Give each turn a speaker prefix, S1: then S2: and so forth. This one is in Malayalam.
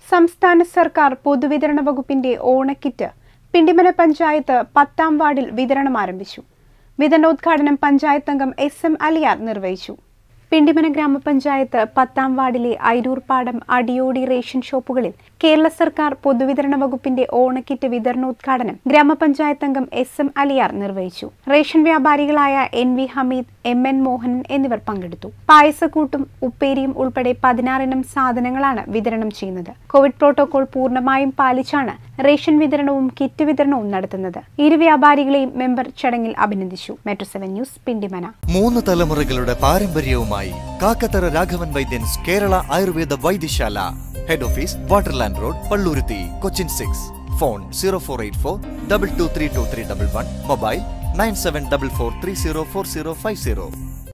S1: സംസ്ഥാന സർക്കാർ പൊതുവിതരണ വകുപ്പിന്റെ ഓണക്കിറ്റ് പിണ്ടിമന പഞ്ചായത്ത് പത്താം വാർഡിൽ വിതരണം ആരംഭിച്ചു വിതരണോദ്ഘാടനം പഞ്ചായത്ത് അംഗം എസ് എം അലിയാർ നിർവഹിച്ചു പിണ്ടിമന ഗ്രാമപഞ്ചായത്ത് പത്താം വാർഡിലെ അയിരൂർപ്പാടം അടിയോടി റേഷൻ ഷോപ്പുകളിൽ കേരള സർക്കാർ പൊതുവിതരണ വകുപ്പിന്റെ ഓണക്കിറ്റ് വിതരണോദ്ഘാടനം ഗ്രാമപഞ്ചായത്ത് അംഗം എസ് എം അലിയാർ നിർവഹിച്ചു റേഷൻ വ്യാപാരികളായ N V Hameed M N Mohanan എന്നിവർ പങ്കെടുത്തു പായസക്കൂട്ടും ഉപ്പേരിയും ഉൾപ്പെടെ പതിനാറിനം സാധനങ്ങളാണ് വിതരണം ചെയ്യുന്നത് കോവിഡ് പ്രോട്ടോകോൾ പൂർണ്ണമായും പാലിച്ചാണ് റേഷൻ വിതരണവും കിറ്റ് വിതരണവും നടത്തുന്നത് ഇരു വ്യാപാരികളെയും മെമ്പർ ചടങ്ങിൽ അഭിനന്ദിച്ചു മെട്രോ സെവൻ ന്യൂസ് പിണ്ടിമന
S2: മൂന്ന് തലമുറകളുടെ പാരമ്പര്യവുമായി Kakkathara Raghavan Vaidyans Kerala Ayurveda Vaidyasala head office Waterland road Palluruthy Cochin six phone zero four eight four double two three two three double one mobile nine seven double four three zero four zero five zero